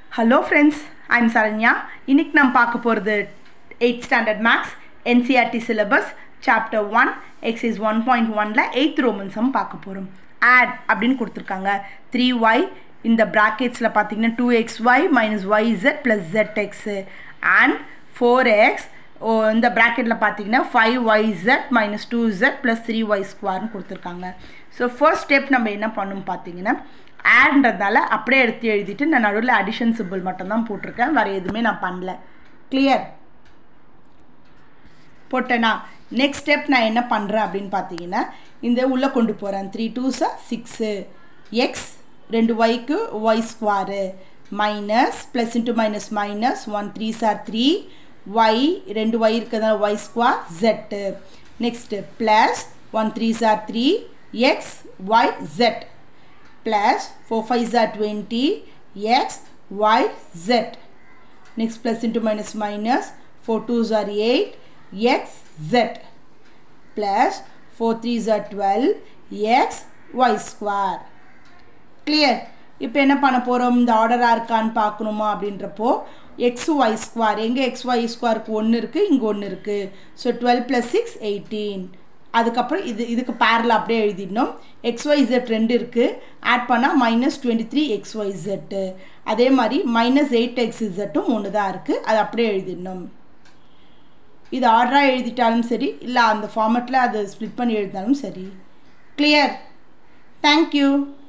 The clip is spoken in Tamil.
ஹலோ ஃப்ரெண்ட்ஸ் ஐம் சரண்யா இன்னைக்கு நம்ம பார்க்க போகிறது eight standard maths NCERT syllabus chapter one exercise one point ஒனில் எயித் ரோமன்ஸம் பார்க்க போகிறோம் ஆட் அப்படின்னு கொடுத்துருக்காங்க த்ரீ ஒய் இந்த ப்ராக்கெட்ஸில் பார்த்தீங்கன்னா two X Y minus Y Z plus Z X and four X oh இந்த ப்ராக்கெட்டில் பார்த்தீங்கன்னா five Y Z minus two Z plus three Y ஸ்கொயர்னு கொடுத்துருக்காங்க ஸோ ஃபர்ஸ்ட் ஸ்டெப் நம்ம என்ன பண்ணணும் பார்த்தீங்கன்னா ஆட்ன்றதால அப்படியே எடுத்து எழுதிட்டு நான் நடுவில் அடிஷன் சிம்பிள் மட்டும்தான் போட்டிருக்கேன் வேறு எதுவுமே நான் பண்ணல கிளியர் போட்டேனா நெக்ஸ்ட் ஸ்டெப் நான் என்ன பண்ணுறேன் அப்படின்னு பார்த்தீங்கன்னா இந்த உள்ளே கொண்டு போகிறேன் த்ரீ டூஸா சிக்ஸு எக்ஸ் ரெண்டு ஒய்க்கு Y square minus plus into minus minus one three sir three Y ரெண்டு ஒய் இருக்கிறதுனால Y square Z next plus one three sir three X Y Z plus 4 5s are 20 x y z next plus into minus minus 4 2s are 8 x z plus 4 3s are 12 x y square clear இப்போ என்ன பண்ண போகிறோம் இந்த ஆர்டராக இருக்கான்னு பார்க்கணுமா அப்படின்றப்போ எக்ஸ் ஒய் ஸ்கொயர் எங்கே எக்ஸ் ஒய் ஸ்கொயருக்கு ஒன்று இருக்குது இங்கே ஒன்று இருக்குது so twelve plus six eighteen அதுக்கப்புறம் இது இதுக்கு பேரில் அப்படியே எழுதிடணும் எக்ஸ்ஒய் இசட் ரெண்டு இருக்குது ஆட் பண்ணால் minus twenty three X Y Z அதே மாதிரி மைனஸ் எயிட் எக்ஸ் இசட்டும் ஒன்று தான் இருக்குது அது அப்படியே எழுதிடணும் இது ஆர்டராக எழுதிட்டாலும் சரி இல்லை அந்த ஃபார்மெட்டில் அதை ஸ்ப்ளிட் பண்ணி எழுதினாலும் சரி கிளியர் தேங்க்யூ